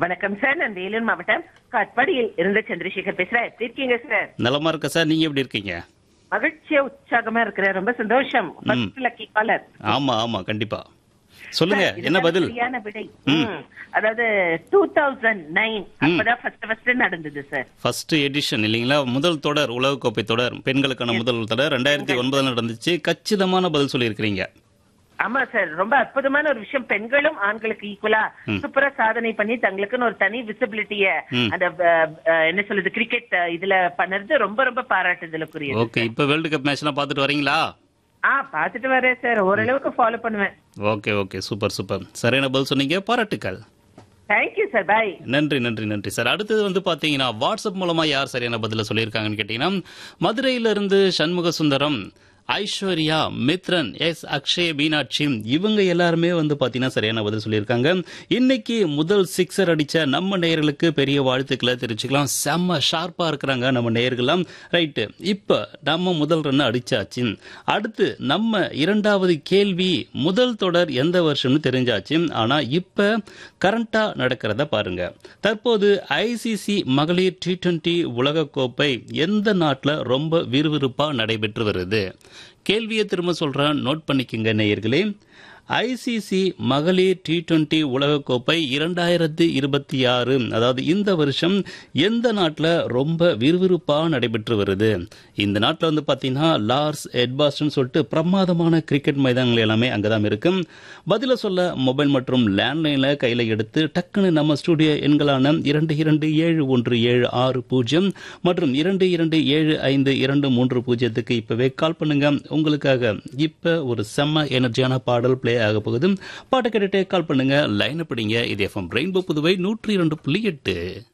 வணக்கம் சார் நான் வேலூர் மாவட்டம் காட்பாடியில் இருந்த சந்திரசேகர் பேசுறேன் எப்படி இருக்கீங்க சார் நலமா இருக்க சார் நீங்க எப்படி இருக்கீங்க மகிழ்ச்சியா உற்சாகமா இருக்கிறேன் ரொம்ப சந்தோஷம் ஃபர்ஸ்ட் லக்கி காலர் ஆமா ஆமா கண்டிப்பா சொல்லுங்க என்ன பதில் சரியான விடை ம். அதாவது டூ தௌசண்ட் நைன் அப்பதான் ஃபர்ஸ்ட் ஃபர்ஸ்ட் நடந்தது சார் ஃபர்ஸ்ட் எடிஷன் இல்லைங்களா முதல் தொடர் உலகக்கோப்பை தொடர் பெண்களுக்கான முதல் தொடர் ரெண்டாயிரத்தி ஒன்பதுல நடந்துச்சு கச்சிதமான பதில் சொல்லியிருக்கிறீங்க ஆமா சார் ரொம்ப அற்புதமான ஒரு விஷயம் பெண்களும் ஆண்களுக்கு ஈக்குவலா சூப்பரா சாதனை பண்ணி தங்களுக்குன்னு ஒரு தனி விசிபிலிட்டிய அந்த அஹ், அஹ், என்ன சொல்லுது கிரிக்கெட் இதுல பண்ணது ரொம்ப ரொம்ப பாராட்டுதலுக்குரியது ஓகே இப்ப வேர்ல்டு கப் மேட்ச்லாம் பார்த்துட்டு வரீங்களா ஆ பாத்துட்டு வரேன் சார் ஓரளவுக்கு ஃபாலோ பண்ணுவேன் ஓகே ஓகே சூப்பர் சூப்பர் சரியான பதில் சொன்னீங்க பாராட்டுக்கள் தேங்க்யூ சார் பாய் நன்றி நன்றி நன்றி சார் அடுத்தது வந்து பாத்தீங்கன்னா வாட்ஸ்அப் மூலமா யார் சரியான பதில சொல்லியிருக்காங்கன்னு கேட்டீங்கன்னா மதுரையில இருந்து சண்முக சுந்தரம் ஐஸ்வர்யா மித்ரன் எஸ் அக்ஷய மீனாட்சி இவங்க எல்லாருமே வந்து பாத்தீங்கன்னா சரியான பதில் சொல்லியிருக்காங்க இன்னைக்கு முதல் சிக்ஸர் அடிச்ச நம்ம நேயர்களுக்கு பெரிய வாழ்த்துக்களை தெரிவிச்சுக்கலாம் செம்ம ஷார்ப்பா இருக்கிறாங்க நம்ம நேயர்கள்லாம் ரைட்டு இப்ப நம்ம முதல் ரன் அடிச்சாச்சு அடுத்து நம்ம இரண்டாவது கேள்வி முதல் தொடர் எந்த வருஷம்னு தெரிஞ்சாச்சு ஆனா இப்ப கரண்டா நடக்கிறத பாருங்க தற்போது ஐசிசி மகளிர் டி டுவெண்டி உலகக்கோப்பை எந்த நாட்டில் ரொம்ப விறுவிறுப்பா நடைபெற்று வருது கேள்வியை திரும்ப சொல்றேன் நோட் பண்ணிக்கங்க நேயர்களே ஐசிசி மகளிர் டி டுவெண்டி உலகக்கோப்பை இரண்டாயிரத்தி இருபத்தி ஆறு அதாவது இந்த வருஷம் எந்த நாட்டில் ரொம்ப விறுவிறுப்பாக நடைபெற்று வருது இந்த நாட்டில் வந்து பார்த்தீங்கன்னா லார்ஸ் எட்பாஸ்டன் சொல்லிட்டு பிரமாதமான கிரிக்கெட் மைதானங்கள் எல்லாமே அங்கே தான் இருக்கு பதில சொல்ல மொபைல் மற்றும் லேண்ட்லைனில் கையில் எடுத்து டக்குன்னு நம்ம ஸ்டுடியோ எண்களான இரண்டு இரண்டு ஏழு ஒன்று ஏழு ஆறு பூஜ்ஜியம் மற்றும் இரண்டு இரண்டு ஏழு ஐந்து இரண்டு மூன்று பூஜ்ஜியத்துக்கு இப்பவே கால் பண்ணுங்க உங்களுக்காக இப்ப ஒரு செம்ம எனர்ஜியான பாடல் பிளே ஆக போகுது பாட்டை கேட்டுட்டே கால் பண்ணுங்க லைன் பிடிங்க இது எஃப்எம் ரெயின்போ புதுவை நூற்றி இரண்டு புள்ளி எட்டு